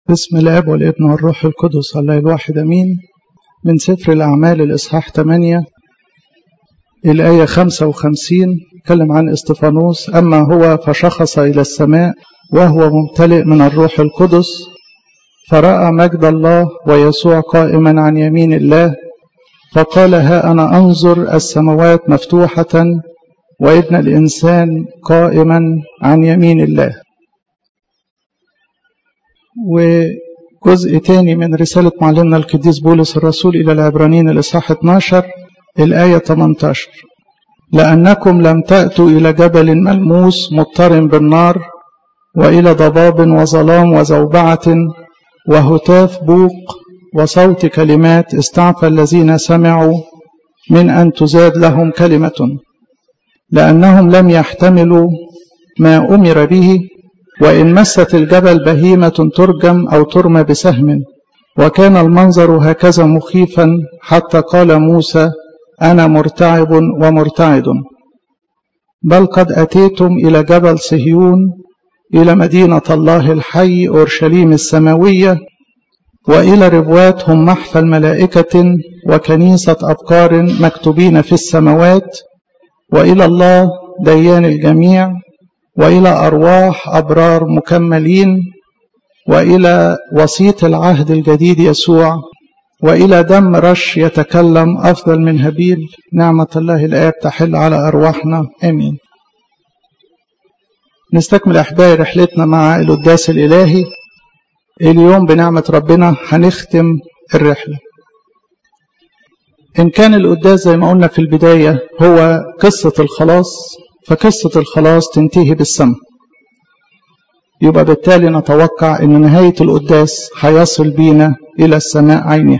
بسم الاب والابن والروح القدس الله الواحد امين من سفر الاعمال الاصحاح 8 الايه 55 تكلم عن استفانوس اما هو فشخص الى السماء وهو ممتلئ من الروح القدس فراى مجد الله ويسوع قائما عن يمين الله فقال ها انا انظر السماوات مفتوحه وابن الانسان قائما عن يمين الله وجزء تاني من رسالة معلمنا القديس بولس الرسول إلى العبرانيين الإصحاح 12 الآية 18 لأنكم لم تأتوا إلى جبل ملموس مضطرم بالنار وإلى ضباب وظلام وزوبعة وهتاف بوق وصوت كلمات استعفى الذين سمعوا من أن تزاد لهم كلمة لأنهم لم يحتملوا ما أمر به وإن مست الجبل بهيمة ترجم أو ترمى بسهم وكان المنظر هكذا مخيفا حتى قال موسى أنا مرتعب ومرتعد بل قد أتيتم إلى جبل صهيون إلى مدينة الله الحي أورشليم السماوية وإلى ربوات هم محفى الملائكة وكنيسة أبكار مكتوبين في السماوات وإلى الله ديان الجميع والى ارواح ابرار مكملين والى وسيط العهد الجديد يسوع والى دم رش يتكلم افضل من هابيل نعمه الله الاب تحل على ارواحنا امين نستكمل احبائي رحلتنا مع القداس الالهي اليوم بنعمه ربنا هنختم الرحله ان كان القداس زي ما قلنا في البدايه هو قصه الخلاص فقصة الخلاص تنتهي بالسماء يبقى بالتالي نتوقع أن نهاية القداس هيصل بينا إلى السماء عينها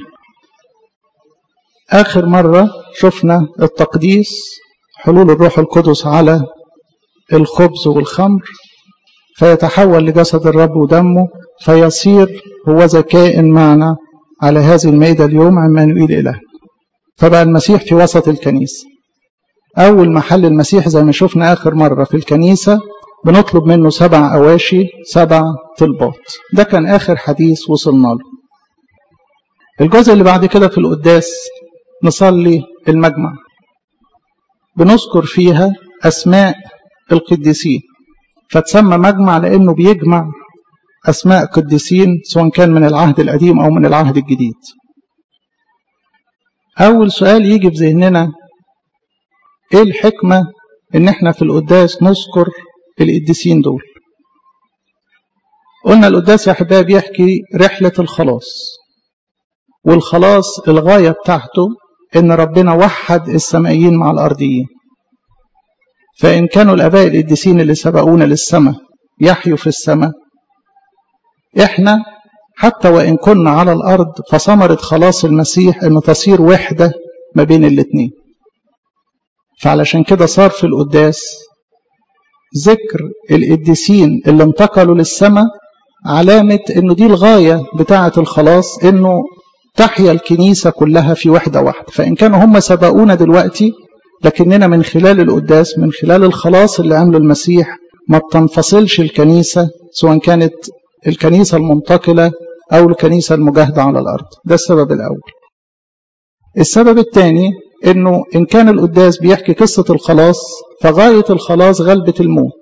آخر مرة شفنا التقديس حلول الروح القدس على الخبز والخمر فيتحول لجسد الرب ودمه فيصير هو ذكاء معنا على هذه المائدة اليوم عمانوئيل إله فبقى المسيح في وسط الكنيسة أول محل المسيح زي ما شفنا آخر مرة في الكنيسة بنطلب منه سبع أواشي سبع طلبات ده كان آخر حديث وصلنا له الجزء اللي بعد كده في القداس نصلي المجمع بنذكر فيها أسماء القديسين فتسمى مجمع لأنه بيجمع أسماء قديسين سواء كان من العهد القديم أو من العهد الجديد أول سؤال يجي في ذهننا ايه الحكمة ان احنا في القداس نذكر القديسين دول قلنا القداس يا احبائي بيحكي رحلة الخلاص والخلاص الغاية بتاعته ان ربنا وحد السمائيين مع الارضيين فان كانوا الاباء القديسين اللي سبقونا للسماء يحيوا في السماء احنا حتى وان كنا على الارض فثمرة خلاص المسيح ان تصير وحدة ما بين الاتنين فعلشان كده صار في القداس ذكر القديسين اللي انتقلوا للسماء علامة انه دي الغاية بتاعة الخلاص انه تحيا الكنيسة كلها في وحدة واحدة فإن كانوا هم سبقونا دلوقتي لكننا من خلال القداس من خلال الخلاص اللي عمله المسيح ما بتنفصلش الكنيسة سواء كانت الكنيسة المنتقلة أو الكنيسة المجاهدة على الأرض ده السبب الأول السبب الثاني انه ان كان القداس بيحكي قصة الخلاص فغاية الخلاص غلبة الموت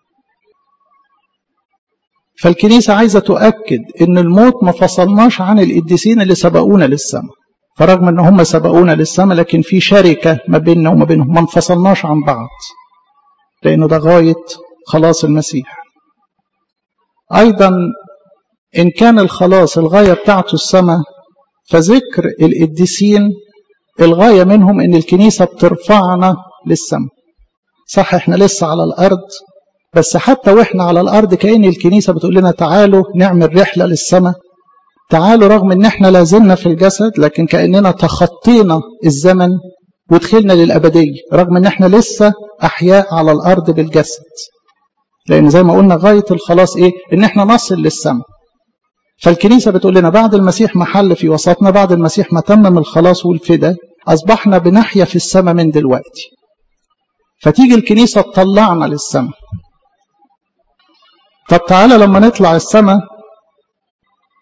فالكنيسة عايزة تؤكد ان الموت ما فصلناش عن القديسين اللي سبقونا للسماء فرغم ان هم سبقونا للسماء لكن في شركة ما بيننا وما بينهم ما انفصلناش عن بعض لانه ده غاية خلاص المسيح ايضا ان كان الخلاص الغاية بتاعته السماء فذكر القديسين الغاية منهم ان الكنيسة بترفعنا للسماء صح احنا لسه على الارض بس حتى واحنا على الارض كأن الكنيسة بتقول لنا تعالوا نعمل رحلة للسماء تعالوا رغم ان احنا لازلنا في الجسد لكن كأننا تخطينا الزمن ودخلنا للأبدية رغم ان احنا لسه احياء على الارض بالجسد لان زي ما قلنا غاية الخلاص ايه ان احنا نصل للسماء فالكنيسة بتقول لنا بعد المسيح محل في وسطنا بعد المسيح ما تمم الخلاص والفدا أصبحنا بنحيا في السماء من دلوقتي فتيجي الكنيسة تطلعنا للسماء طب تعالى لما نطلع السماء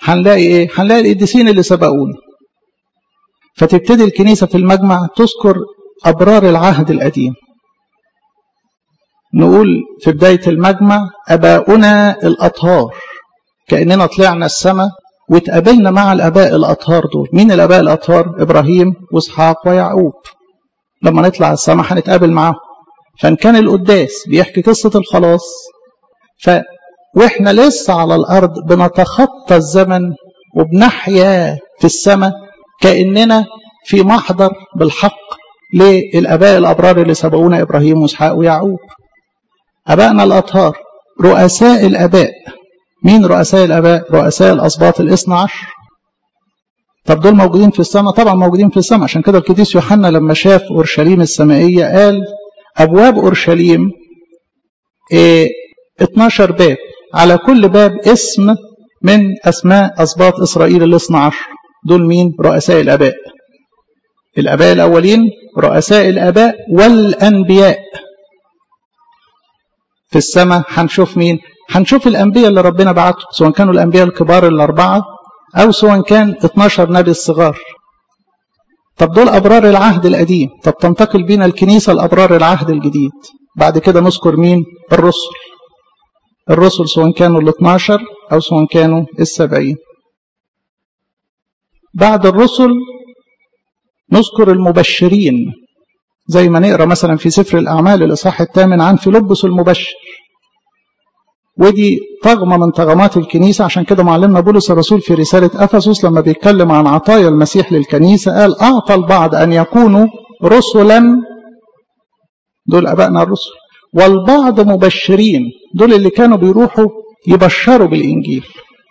هنلاقي ايه هنلاقي القديسين اللي سبقونا فتبتدي الكنيسة في المجمع تذكر أبرار العهد القديم نقول في بداية المجمع أباؤنا الأطهار كأننا طلعنا السماء واتقابلنا مع الآباء الأطهار دول مين الآباء الأطهار إبراهيم وإسحاق ويعقوب لما نطلع السماء هنتقابل معاهم فإن كان القداس بيحكي قصة الخلاص ف واحنا لسه على الارض بنتخطى الزمن وبنحيا في السماء كاننا في محضر بالحق للاباء الابرار اللي سبقونا ابراهيم واسحاق ويعقوب ابائنا الاطهار رؤساء الاباء مين رؤساء الاباء رؤساء الاسباط الاثنى عشر طب دول موجودين في السماء طبعا موجودين في السماء عشان كده القديس يوحنا لما شاف اورشليم السمائيه قال ابواب اورشليم إيه 12 باب على كل باب اسم من أسماء أسباط إسرائيل الاثنى عشر دول مين؟ رؤساء الآباء الآباء الأولين رؤساء الآباء والأنبياء في السماء هنشوف مين؟ هنشوف الأنبياء اللي ربنا بعتهم سواء كانوا الأنبياء الكبار الأربعة أو سواء كان 12 نبي الصغار طب دول أبرار العهد القديم طب تنتقل بينا الكنيسة لأبرار العهد الجديد بعد كده نذكر مين؟ الرسل الرسل سواء كانوا ال 12 أو سواء كانوا السبعين بعد الرسل نذكر المبشرين زي ما نقرا مثلا في سفر الأعمال الإصحاح الثامن عن فيلبس المبشر ودي طغمة من طغمات الكنيسة عشان كده معلمنا بولس الرسول في رسالة أفسس لما بيتكلم عن عطايا المسيح للكنيسة قال أعطى البعض أن يكونوا رسلا دول أبائنا الرسل والبعض مبشرين دول اللي كانوا بيروحوا يبشروا بالإنجيل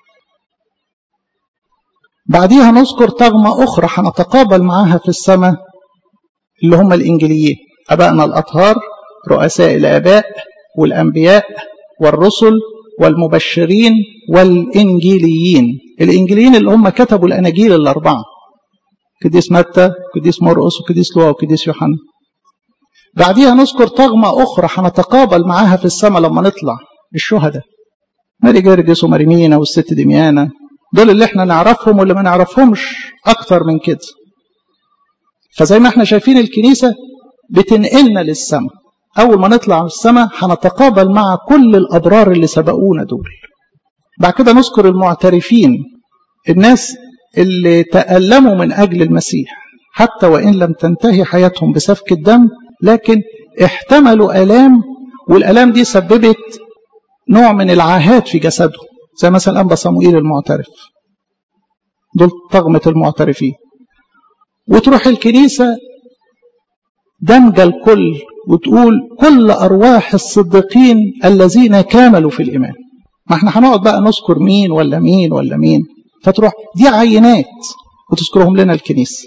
بعديها نذكر طغمة أخرى هنتقابل معاها في السماء اللي هم الإنجيليين أبائنا الأطهار رؤساء الآباء والأنبياء والرسل والمبشرين والإنجيليين الإنجيليين اللي هم كتبوا الأناجيل الأربعة قديس متى قديس مرقس وقديس لوقا وقديس يوحنا بعديها نذكر طغمة أخرى هنتقابل معاها في السماء لما نطلع الشهداء ماري جرجس وماري مينا والست دميانة دول اللي احنا نعرفهم واللي ما نعرفهمش أكتر من كده فزي ما احنا شايفين الكنيسة بتنقلنا للسماء أول ما نطلع السماء هنتقابل مع كل الأبرار اللي سبقونا دول بعد كده نذكر المعترفين الناس اللي تألموا من أجل المسيح حتى وإن لم تنتهي حياتهم بسفك الدم لكن احتملوا آلام والآلام دي سببت نوع من العاهات في جسدهم زي مثلا أنبا صموئيل المعترف دول طغمة المعترفين وتروح الكنيسة دمج الكل وتقول كل أرواح الصديقين الذين كاملوا في الإيمان ما احنا هنقعد بقى نذكر مين ولا مين ولا مين فتروح دي عينات وتذكرهم لنا الكنيسة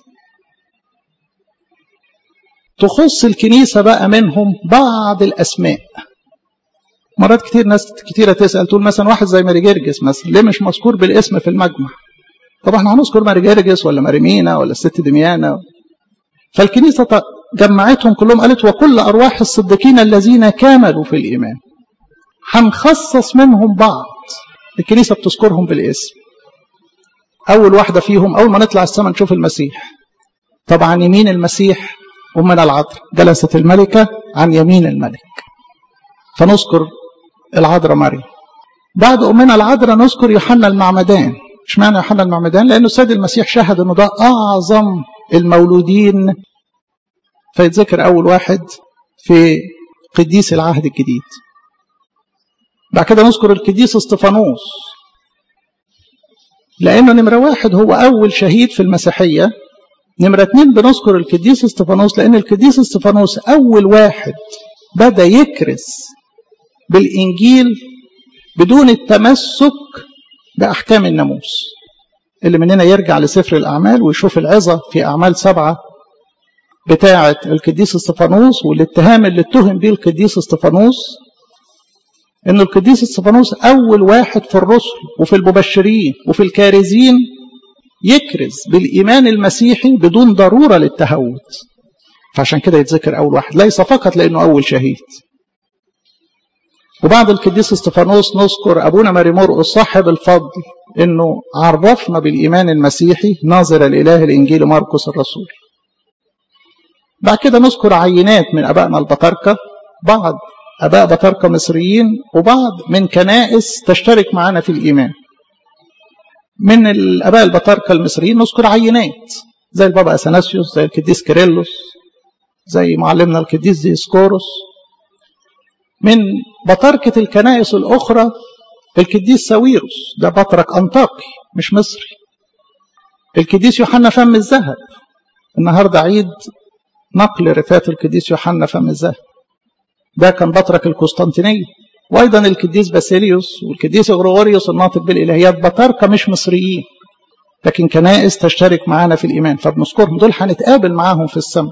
تخص الكنيسة بقى منهم بعض الأسماء مرات كتير ناس كتيرة تسأل تقول مثلا واحد زي ماري جرجس مثلا ليه مش مذكور بالاسم في المجمع طب احنا هنذكر ماري جرجس ولا ماري مينا ولا الست دميانة فالكنيسة جمعتهم كلهم قالت وكل أرواح الصديقين الذين كاملوا في الإيمان هنخصص منهم بعض الكنيسة بتذكرهم بالاسم أول واحدة فيهم أول ما نطلع السماء نشوف المسيح طبعا يمين المسيح أمنا العذراء جلست الملكة عن يمين الملك فنذكر العذراء مريم بعد أمنا العذراء نذكر يوحنا المعمدان اشمعنى يوحنا المعمدان لأنه السيد المسيح شهد أنه ده أعظم المولودين فيتذكر أول واحد في قديس العهد الجديد بعد كده نذكر القديس استفانوس لأنه نمرة واحد هو أول شهيد في المسيحية نمرة اتنين بنذكر القديس استفانوس لأن القديس استفانوس أول واحد بدأ يكرس بالإنجيل بدون التمسك بأحكام الناموس اللي مننا يرجع لسفر الأعمال ويشوف العظة في أعمال سبعة بتاعة القديس استفانوس والاتهام اللي اتهم بيه القديس استفانوس ان القديس استفانوس اول واحد في الرسل وفي المبشرين وفي الكارزين يكرز بالايمان المسيحي بدون ضروره للتهود فعشان كده يتذكر اول واحد ليس فقط لانه اول شهيد وبعد القديس استفانوس نذكر أبونا ماري مرقس صاحب الفضل إنه عرفنا بالإيمان المسيحي ناظر الإله الإنجيل مرقس الرسول بعد كده نذكر عينات من أبائنا البطاركة بعض أباء بطاركة مصريين وبعض من كنائس تشترك معنا في الإيمان من الآباء البطاركة المصريين نذكر عينات زي البابا أثناسيوس زي القديس كيرلس زي معلمنا القديس ديسكوروس من بطاركة الكنائس الأخرى القديس ساويروس ده بطرك أنطاكي مش مصري القديس يوحنا فم الذهب النهارده عيد نقل رفات القديس يوحنا فم الذهب ده كان بطرك القسطنطينية وأيضا القديس باسيليوس والقديس غريغوريوس الناطق بالإلهيات بطاركة مش مصريين لكن كنائس تشترك معانا في الإيمان فبنذكرهم دول هنتقابل معاهم في السماء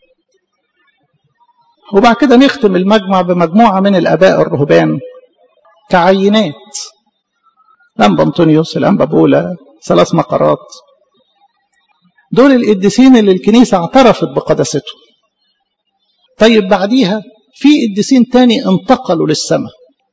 وبعد كده نختم المجمع بمجموعة من الآباء الرهبان كعينات الأنبا أنطونيوس الأنبا بولا ثلاث مقرات دول القديسين اللي الكنيسة اعترفت بقداستهم طيب بعديها في قديسين تاني انتقلوا للسماء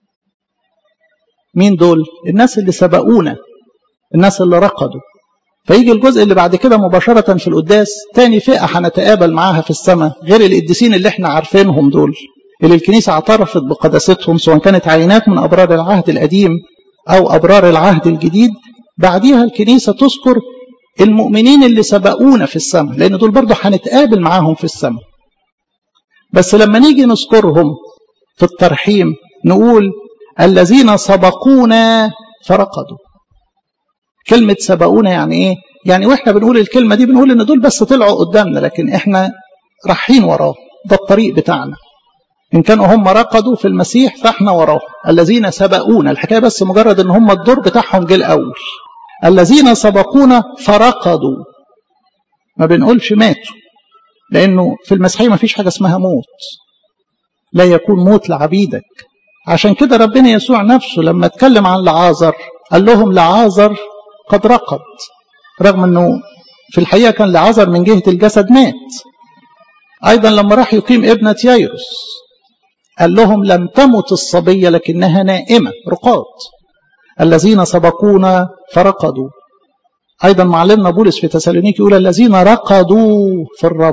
مين دول الناس اللي سبقونا الناس اللي رقدوا فيجي الجزء اللي بعد كده مباشرة في القداس تاني فئة هنتقابل معاها في السماء غير القديسين اللي احنا عارفينهم دول اللي الكنيسة اعترفت بقداستهم سواء كانت عينات من أبرار العهد القديم أو أبرار العهد الجديد بعديها الكنيسة تذكر المؤمنين اللي سبقونا في السماء لأن دول برضه هنتقابل معاهم في السماء بس لما نيجي نذكرهم في الترحيم نقول الذين سبقونا فرقدوا كلمة سبقونا يعني ايه يعني واحنا بنقول الكلمة دي بنقول ان دول بس طلعوا قدامنا لكن احنا رايحين وراه ده الطريق بتاعنا ان كانوا هم رقدوا في المسيح فاحنا وراه الذين سبقونا الحكاية بس مجرد ان هم الدور بتاعهم جه الاول الذين سبقونا فرقدوا ما بنقولش ماتوا لانه في المسيحية ما فيش حاجة اسمها موت لا يكون موت لعبيدك عشان كده ربنا يسوع نفسه لما اتكلم عن لعازر قال لهم لعازر قد رقد رغم انه في الحقيقة كان لعازر من جهة الجسد مات ايضا لما راح يقيم ابنة يايروس قال لهم لم تمت الصبية لكنها نائمة رقاد الذين سبقونا فرقدوا ايضا معلمنا بولس في تسالونيك يقول الذين رقدوا في الرب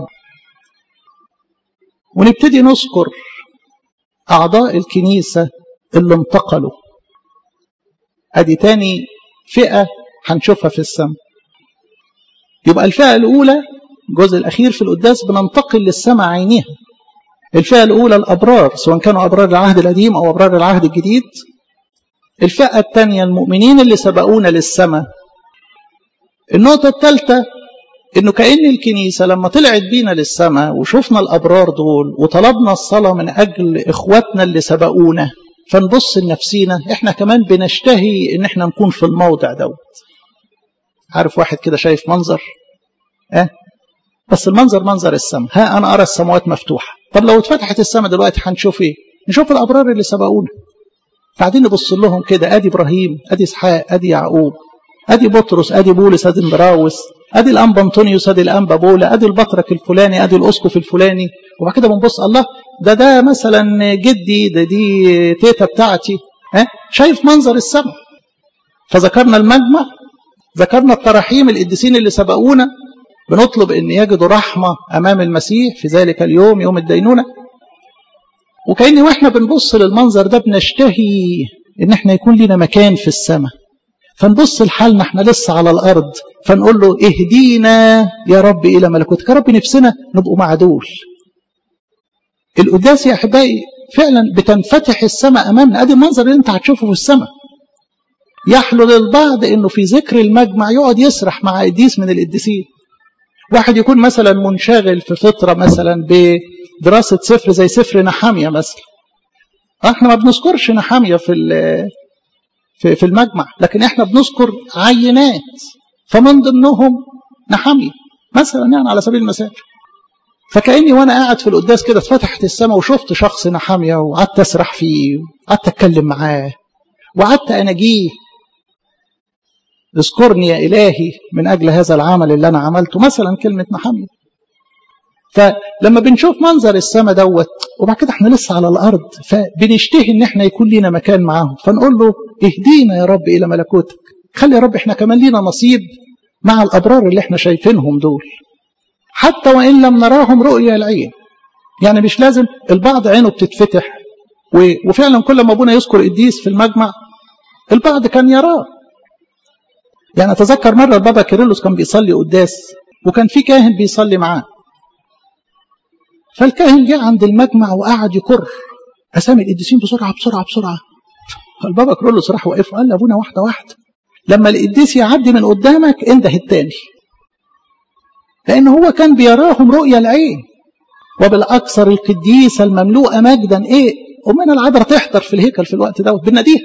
ونبتدي نذكر أعضاء الكنيسة اللي انتقلوا أدي تاني فئة هنشوفها في السماء يبقى الفئة الأولى الجزء الأخير في القداس بننتقل للسماء عينيها الفئة الأولى الأبرار سواء كانوا أبرار العهد القديم أو أبرار العهد الجديد الفئة الثانية المؤمنين اللي سبقونا للسماء النقطة الثالثة انه كأن الكنيسة لما طلعت بينا للسماء وشفنا الأبرار دول وطلبنا الصلاة من أجل إخواتنا اللي سبقونا فنبص لنفسينا احنا كمان بنشتهي ان احنا نكون في الموضع دوت عارف واحد كده شايف منظر اه بس المنظر منظر السماء ها انا ارى السماوات مفتوحه طب لو اتفتحت السماء دلوقتي هنشوف ايه نشوف الابرار اللي سبقونا بعدين نبص لهم كده ادي ابراهيم ادي اسحاق ادي يعقوب ادي بطرس ادي بولس ادي مراوس ادي الانبا انطونيوس ادي الانبا بولا ادي البطرك الفلاني ادي الاسقف الفلاني وبعد كده بنبص الله ده ده مثلا جدي ده دي تيتا بتاعتي ها شايف منظر السماء فذكرنا المجمع ذكرنا التراحيم القديسين اللي سبقونا بنطلب ان يجدوا رحمه امام المسيح في ذلك اليوم يوم الدينونه وكأن واحنا بنبص للمنظر ده بنشتهي ان احنا يكون لنا مكان في السماء فنبص لحالنا احنا لسه على الارض فنقول له اهدينا يا رب الى ملكوتك يا رب نفسنا نبقوا مع دول القداس يا احبائي فعلا بتنفتح السماء امامنا ادي المنظر اللي انت هتشوفه في السماء يحلو للبعض انه في ذكر المجمع يقعد يسرح مع قديس من القديسين واحد يكون مثلا منشغل في فتره مثلا بدراسه سفر زي سفر نحاميه مثلا احنا ما بنذكرش نحاميه في في في المجمع لكن احنا بنذكر عينات فمن ضمنهم نحاميه مثلا يعني على سبيل المثال فكاني وانا قاعد في القداس كده اتفتحت السماء وشفت شخص نحاميه وقعدت اسرح فيه وقعدت اتكلم معاه وقعدت اناجيه اذكرني يا الهي من اجل هذا العمل اللي انا عملته مثلا كلمه نحاميه فلما بنشوف منظر السماء دوت وبعد كده احنا لسه على الارض فبنشتهي ان احنا يكون لينا مكان معاهم فنقول له اهدينا يا رب الى ملكوتك خلي يا رب احنا كمان لينا نصيب مع الابرار اللي احنا شايفينهم دول حتى وان لم نراهم رؤيا العين يعني مش لازم البعض عينه بتتفتح وفعلا كل ما ابونا يذكر قديس في المجمع البعض كان يراه يعني اتذكر مره البابا كيرلس كان بيصلي قداس وكان في كاهن بيصلي معاه فالكاهن جه عند المجمع وقعد يكر اسامي القديسين بسرعه بسرعه بسرعه فالبابا كيرلس راح وقف وقال لابونا واحده واحده لما القديس يعدي من قدامك انده التاني لان هو كان بيراهم رؤيا العين وبالاكثر القديسه المملوءه مجدا ايه امنا العذراء تحضر في الهيكل في الوقت دوت بناديها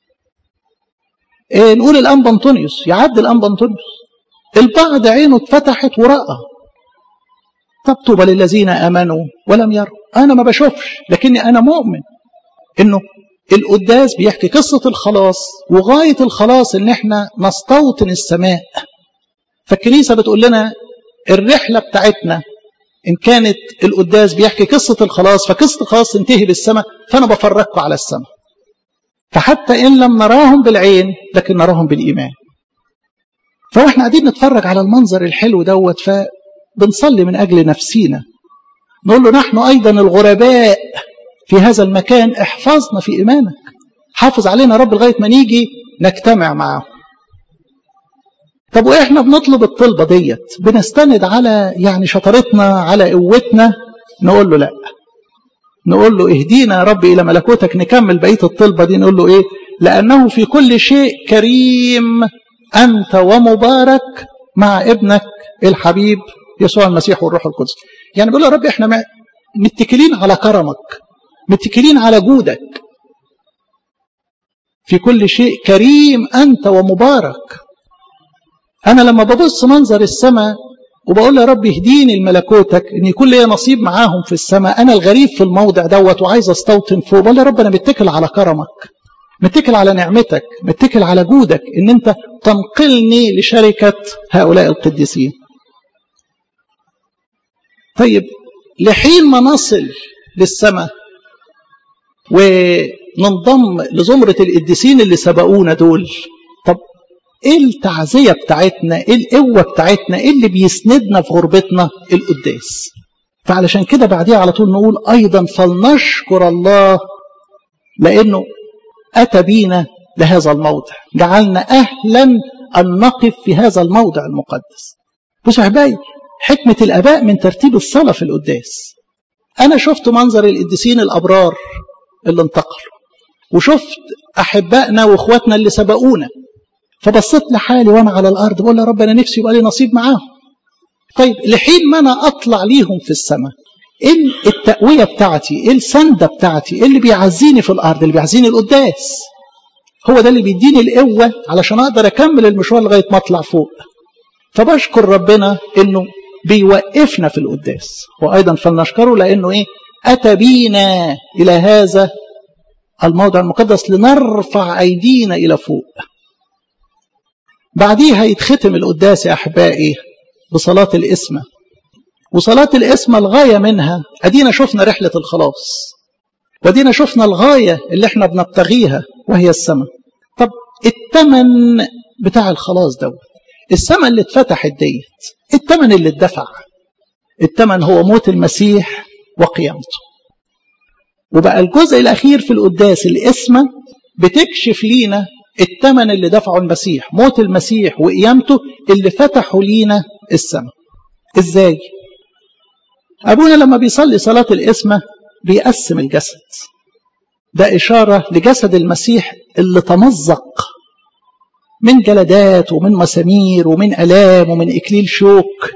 إيه نقول الانبا انطونيوس يعدي الانبا انطونيوس البعض عينه اتفتحت وراى طب طوبى للذين امنوا ولم يروا انا ما بشوفش لكني انا مؤمن انه القداس بيحكي قصة الخلاص وغاية الخلاص ان احنا نستوطن السماء فالكنيسة بتقول لنا الرحلة بتاعتنا ان كانت القداس بيحكي قصة الخلاص فقصة الخلاص تنتهي بالسماء فانا بفرجكم على السماء فحتى ان لم نراهم بالعين لكن نراهم بالايمان فاحنا قاعدين نتفرج على المنظر الحلو دوت فبنصلي من اجل نفسينا نقول له نحن ايضا الغرباء في هذا المكان احفظنا في إيمانك حافظ علينا رب لغاية ما نيجي نجتمع معه طب وإحنا بنطلب الطلبة ديت بنستند على يعني شطارتنا على قوتنا نقول له لا نقول له اهدينا يا رب إلى ملكوتك نكمل بقية الطلبة دي نقول له إيه لأنه في كل شيء كريم أنت ومبارك مع ابنك الحبيب يسوع المسيح والروح القدس يعني بيقول يا رب احنا متكلين على كرمك متكلين على جودك في كل شيء كريم أنت ومبارك أنا لما ببص منظر السماء وبقول يا رب اهديني لملكوتك ان يكون لي نصيب معاهم في السماء انا الغريب في الموضع دوت وعايز استوطن فوق بقول يا رب انا متكل على كرمك متكل على نعمتك متكل على جودك ان انت تنقلني لشركه هؤلاء القديسين طيب لحين ما نصل للسماء وننضم لزمرة القديسين اللي سبقونا دول طب ايه التعزية بتاعتنا ايه القوة بتاعتنا ايه اللي بيسندنا في غربتنا القداس فعلشان كده بعديها على طول نقول ايضا فلنشكر الله لانه اتى بينا لهذا الموضع جعلنا اهلا ان نقف في هذا الموضع المقدس بصوا احبائي حكمة الاباء من ترتيب الصلاة في القداس انا شفت منظر القديسين الابرار اللي انتقلوا وشفت احبائنا واخواتنا اللي سبقونا فبصيت لحالي وانا على الارض بقول يا رب انا نفسي يبقى لي نصيب معاهم طيب لحين ما انا اطلع ليهم في السماء ايه التقويه بتاعتي ايه السنده بتاعتي ايه اللي بيعزيني في الارض اللي بيعزيني القداس هو ده اللي بيديني القوه علشان اقدر اكمل المشوار لغايه ما اطلع فوق فبشكر ربنا انه بيوقفنا في القداس وايضا فلنشكره لانه ايه أتى بينا إلى هذا الموضع المقدس لنرفع أيدينا إلى فوق بعديها يتختم القداس يا أحبائي بصلاة الإسمة وصلاة الإسمة الغاية منها أدينا شفنا رحلة الخلاص ودينا شفنا الغاية اللي احنا بنبتغيها وهي السماء طب التمن بتاع الخلاص دوت السماء اللي اتفتحت ديت التمن اللي اتدفع التمن هو موت المسيح وقيامته وبقى الجزء الأخير في القداس الإسمة بتكشف لينا الثمن اللي دفعه المسيح موت المسيح وقيامته اللي فتحوا لينا السماء ازاي أبونا لما بيصلي صلاة الإسمة بيقسم الجسد ده إشارة لجسد المسيح اللي تمزق من جلدات ومن مسامير ومن ألام ومن إكليل شوك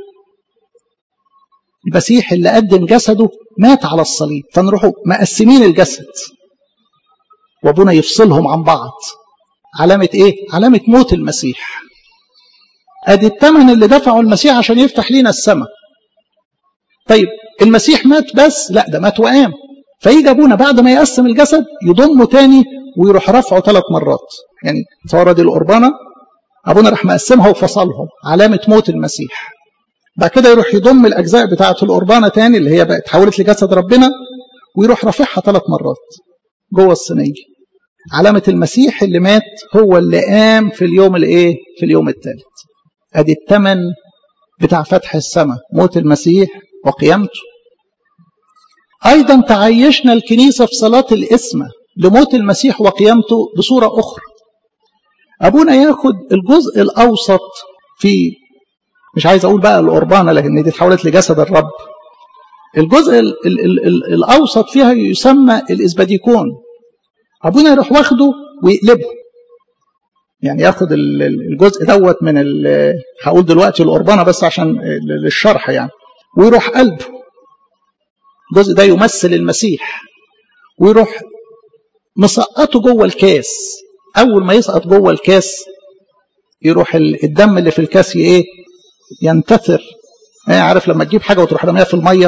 المسيح اللي قدم جسده مات على الصليب فنروحوا مقسمين الجسد وابونا يفصلهم عن بعض علامة ايه؟ علامة موت المسيح ادي الثمن اللي دفعه المسيح عشان يفتح لنا السماء طيب المسيح مات بس لا ده مات وقام فيجي ابونا بعد ما يقسم الجسد يضمه تاني ويروح رفعه ثلاث مرات يعني تصور دي القربانه ابونا راح مقسمها وفصلهم علامه موت المسيح بعد كده يروح يضم الأجزاء بتاعة القربانة تاني اللي هي بقت اتحولت لجسد ربنا ويروح رافعها ثلاث مرات جوه الصينية علامة المسيح اللي مات هو اللي قام في اليوم الايه في اليوم الثالث ادي الثمن بتاع فتح السماء موت المسيح وقيامته ايضا تعيشنا الكنيسة في صلاة الاسمة لموت المسيح وقيامته بصورة اخرى ابونا ياخد الجزء الاوسط في مش عايز اقول بقى القربانة لكن دي اتحولت لجسد الرب الجزء ال ال ال ال الاوسط فيها يسمى الاسباديكون ابونا يروح واخده ويقلبه يعني ياخد الجزء دوت من هقول دلوقتي القربانه بس عشان للشرح يعني ويروح قلبه الجزء ده يمثل المسيح ويروح مسقطه جوه الكاس اول ما يسقط جوه الكاس يروح الدم اللي في الكاس ايه ينتثر يعني عارف لما تجيب حاجه وتروح رميها في الميه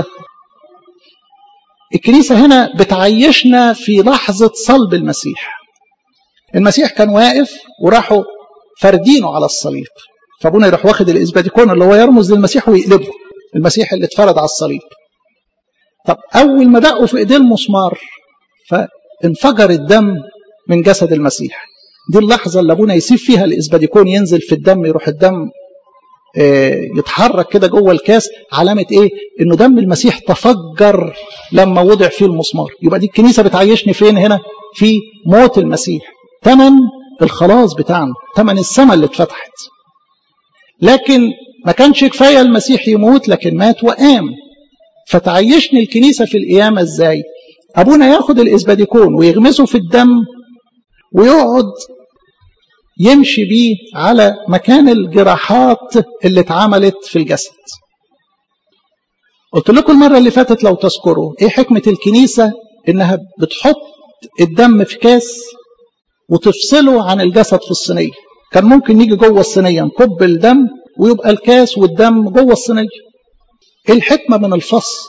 الكنيسة هنا بتعيشنا في لحظة صلب المسيح المسيح كان واقف وراحوا فردينه على الصليب فابونا يروح واخد الاسباديكون اللي هو يرمز للمسيح ويقلبه المسيح اللي اتفرد على الصليب طب اول ما دقوا في ايديه المسمار فانفجر الدم من جسد المسيح دي اللحظه اللي ابونا يسيب فيها الاسباديكون ينزل في الدم يروح الدم يتحرك كده جوه الكاس علامة ايه انه دم المسيح تفجر لما وضع فيه المسمار يبقى دي الكنيسة بتعيشني فين هنا في موت المسيح تمن الخلاص بتاعنا تمن السماء اللي اتفتحت لكن ما كانش كفاية المسيح يموت لكن مات وقام فتعيشني الكنيسة في القيامة ازاي ابونا ياخد الاسباديكون ويغمسه في الدم ويقعد يمشي بيه على مكان الجراحات اللي اتعملت في الجسد قلت لكم المرة اللي فاتت لو تذكروا ايه حكمة الكنيسة انها بتحط الدم في كاس وتفصله عن الجسد في الصينية كان ممكن نيجي جوه الصينية نكب الدم ويبقى الكاس والدم جوه الصينية ايه الحكمة من الفصل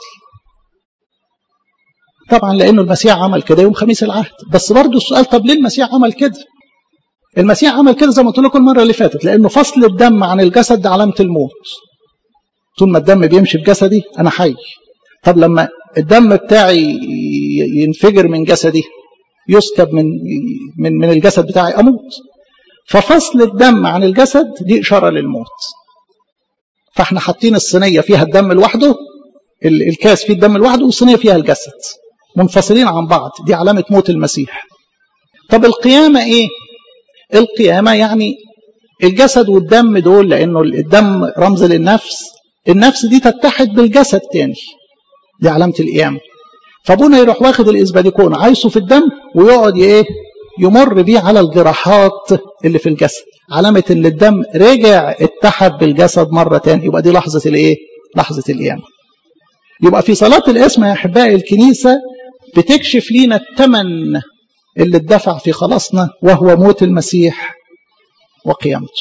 طبعا لانه المسيح عمل كده يوم خميس العهد بس برضه السؤال طب ليه المسيح عمل كده المسيح عمل كده زي ما قلت لكم المره اللي فاتت لانه فصل الدم عن الجسد ده علامه الموت طول ما الدم بيمشي في جسدي انا حي طب لما الدم بتاعي ينفجر من جسدي يسكب من من من الجسد بتاعي اموت ففصل الدم عن الجسد دي اشاره للموت فاحنا حاطين الصينيه فيها الدم لوحده الكاس فيه الدم لوحده والصينيه فيها الجسد منفصلين عن بعض دي علامه موت المسيح طب القيامه ايه القيامة يعني الجسد والدم دول لأنه الدم رمز للنفس النفس دي تتحد بالجسد تاني دي علامة القيامة فابونا يروح واخد الإسباديكون عايصه في الدم ويقعد ايه يمر بيه على الجراحات اللي في الجسد علامة ان الدم رجع اتحد بالجسد مرة تاني يبقى دي لحظة الايه لحظة القيامة يبقى في صلاة الاسم يا أحبائي الكنيسة بتكشف لينا الثمن اللي اتدفع في خلاصنا وهو موت المسيح وقيامته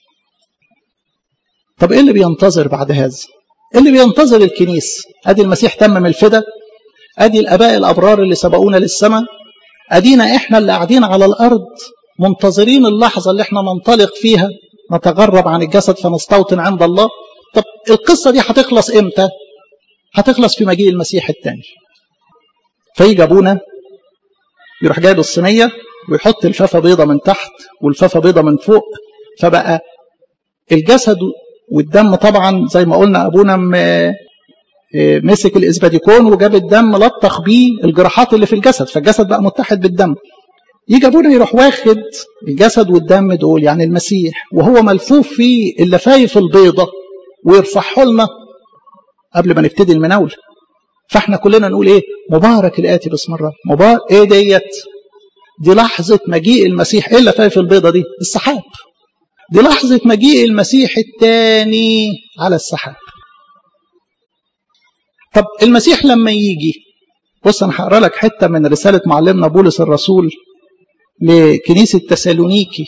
طب ايه اللي بينتظر بعد هذا اللي بينتظر الكنيسة ادي المسيح تمم الفدا ادي الاباء الابرار اللي سبقونا للسماء ادينا احنا اللي قاعدين على الارض منتظرين اللحظة اللي احنا ننطلق فيها نتغرب عن الجسد فنستوطن عند الله طب القصة دي هتخلص امتى هتخلص في مجيء المسيح الثاني فيجي ابونا يروح جايب الصينيه ويحط الفافه بيضه من تحت والفافه بيضه من فوق فبقى الجسد والدم طبعا زي ما قلنا ابونا مسك الاسباديكون وجاب الدم لطخ بيه الجراحات اللي في الجسد فالجسد بقى متحد بالدم يجي ابونا يروح واخد الجسد والدم دول يعني المسيح وهو ملفوف في اللفايف البيضه ويرفعه لنا قبل ما نبتدي المناوله فاحنا كلنا نقول ايه مبارك الاتي باسم الرب مبارك ايه ديت دي لحظة مجيء المسيح ايه اللفايف البيضة دي السحاب دي لحظة مجيء المسيح الثاني على السحاب طب المسيح لما يجي بص انا هقرا لك حته من رساله معلمنا بولس الرسول لكنيسه تسالونيكي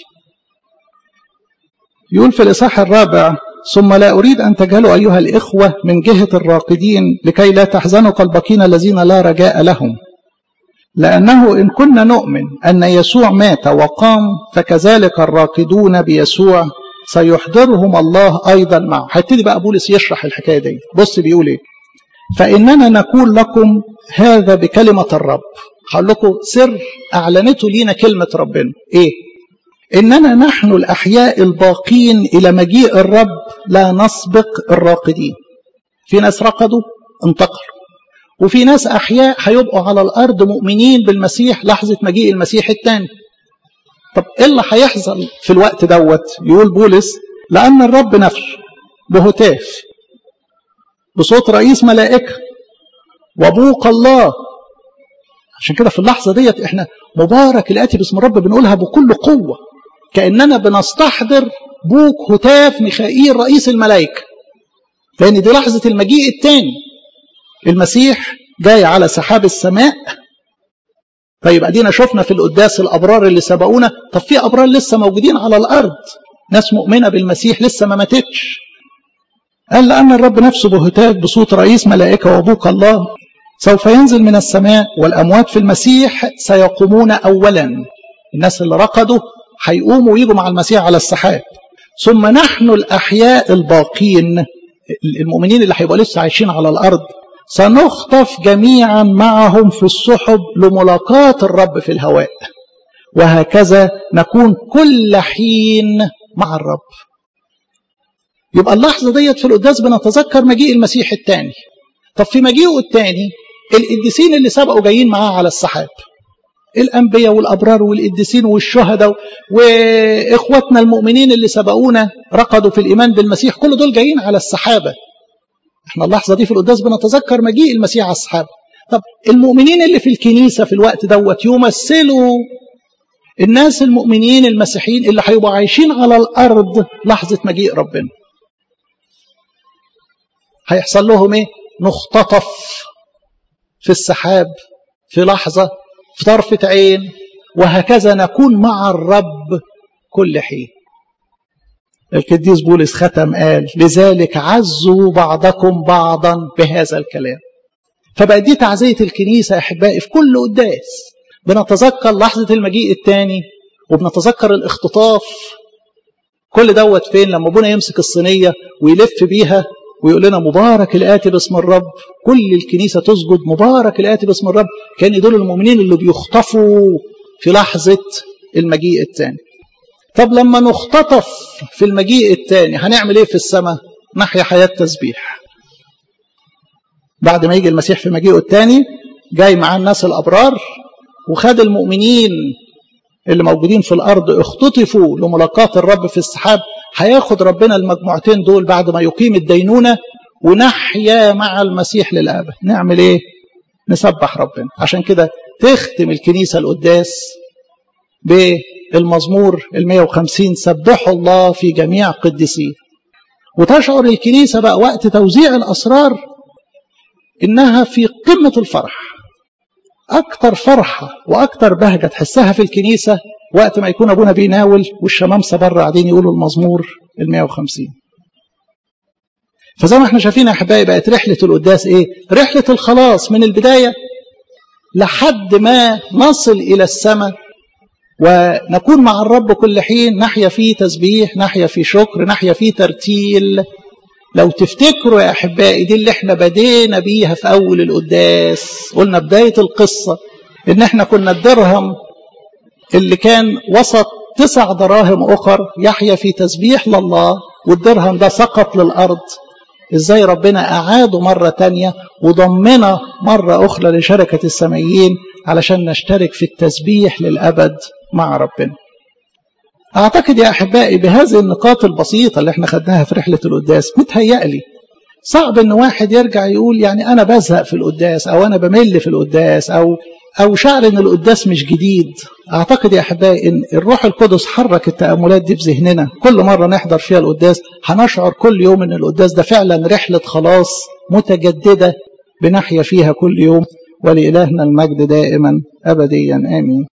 يقول في الاصحاح الرابع ثم لا أريد أن تجهلوا أيها الإخوة من جهة الراقدين لكي لا تحزنوا قلبكين الذين لا رجاء لهم لأنه إن كنا نؤمن أن يسوع مات وقام فكذلك الراقدون بيسوع سيحضرهم الله أيضا معه هيبتدي بقى بولس يشرح الحكاية دي بص بيقول إيه فإننا نقول لكم هذا بكلمة الرب هقول لكم سر أعلنته لينا كلمة ربنا إيه إننا نحن الأحياء الباقين إلى مجيء الرب لا نسبق الراقدين في ناس رقدوا انتقلوا وفي ناس أحياء هيبقوا على الأرض مؤمنين بالمسيح لحظة مجيء المسيح الثاني طب إيه اللي هيحصل في الوقت دوت يقول بولس لأن الرب نفسه بهتاف بصوت رئيس ملائكة وبوق الله عشان كده في اللحظة ديت احنا مبارك الآتي باسم الرب بنقولها بكل قوة كأننا بنستحضر بوك هتاف ميخائيل رئيس الملائكة لأن دي لحظة المجيء الثاني المسيح جاي على سحاب السماء طيب ادينا شفنا في القداس الابرار اللي سبقونا طب في ابرار لسه موجودين على الارض ناس مؤمنه بالمسيح لسه ما ماتتش قال لان الرب نفسه بهتاف بصوت رئيس ملائكه وابوك الله سوف ينزل من السماء والاموات في المسيح سيقومون اولا الناس اللي رقدوا هيقوموا ويجوا مع المسيح على السحاب ثم نحن الاحياء الباقين المؤمنين اللي هيبقوا لسه عايشين على الارض سنخطف جميعا معهم في السحب لملاقاة الرب في الهواء وهكذا نكون كل حين مع الرب يبقى اللحظة ديت في القداس بنتذكر مجيء المسيح الثاني طب في مجيئه الثاني القديسين اللي سبقوا جايين معاه على السحاب الأنبياء والأبرار والقديسين والشهداء وإخواتنا المؤمنين اللي سبقونا رقدوا في الإيمان بالمسيح كل دول جايين على السحابة احنا اللحظة دي في القداس بنتذكر مجيء المسيح على السحاب طب المؤمنين اللي في الكنيسة في الوقت دوت يمثلوا الناس المؤمنين المسيحيين اللي هيبقوا عايشين على الأرض لحظة مجيء ربنا هيحصل لهم ايه نختطف في السحاب في لحظة في طرفة عين وهكذا نكون مع الرب كل حين القديس بولس ختم قال لذلك عزوا بعضكم بعضا بهذا الكلام فبقى دي تعزية الكنيسة أحبائي في كل قداس بنتذكر لحظة المجيء الثاني وبنتذكر الاختطاف كل دوت فين لما ابونا يمسك الصينية ويلف بيها ويقول لنا مبارك الآتي باسم الرب كل الكنيسة تسجد مبارك الآتي باسم الرب كان دول المؤمنين اللي بيختطفوا في لحظة المجيء الثاني طب لما نختطف في المجيء الثاني هنعمل ايه في السماء نحيا حياة تسبيح بعد ما يجي المسيح في مجيئه الثاني جاي معاه الناس الأبرار وخد المؤمنين اللي موجودين في الأرض اختطفوا لملاقاة الرب في السحاب هياخد ربنا المجموعتين دول بعد ما يقيم الدينونة ونحيا مع المسيح للأبد نعمل ايه نسبح ربنا عشان كده تختم الكنيسة القداس بالمزمور المية وخمسين سبحوا الله في جميع قدسيه وتشعر الكنيسة بقى وقت توزيع الأسرار إنها في قمة الفرح أكتر فرحة وأكتر بهجة تحسها في الكنيسة وقت ما يكون أبونا بيناول والشمامسة بره قاعدين يقولوا المزمور المية وخمسين فزي ما احنا شايفين يا أحبائي بقت رحلة القداس إيه؟ رحلة الخلاص من البداية لحد ما نصل إلى السماء ونكون مع الرب كل حين نحيا فيه تسبيح نحيا فيه شكر نحيا فيه ترتيل لو تفتكروا يا أحبائي دي اللي احنا بدينا بيها في أول القداس قلنا بداية القصة إن احنا كنا الدرهم اللي كان وسط تسع دراهم أخر يحيا في تسبيح لله والدرهم ده سقط للأرض ازاي ربنا أعاده مرة تانية وضمنا مرة أخرى لشركة السمائيين علشان نشترك في التسبيح للأبد مع ربنا أعتقد يا أحبائي بهذه النقاط البسيطة اللي احنا خدناها في رحلة القداس متهيألي صعب ان واحد يرجع يقول يعني انا بزهق في القداس او انا بمل في القداس او او شعر ان القداس مش جديد اعتقد يا احبائي ان الروح القدس حرك التاملات دي في ذهننا كل مره نحضر فيها القداس هنشعر كل يوم ان القداس ده فعلا رحله خلاص متجدده بنحيا فيها كل يوم ولالهنا المجد دائما ابديا امين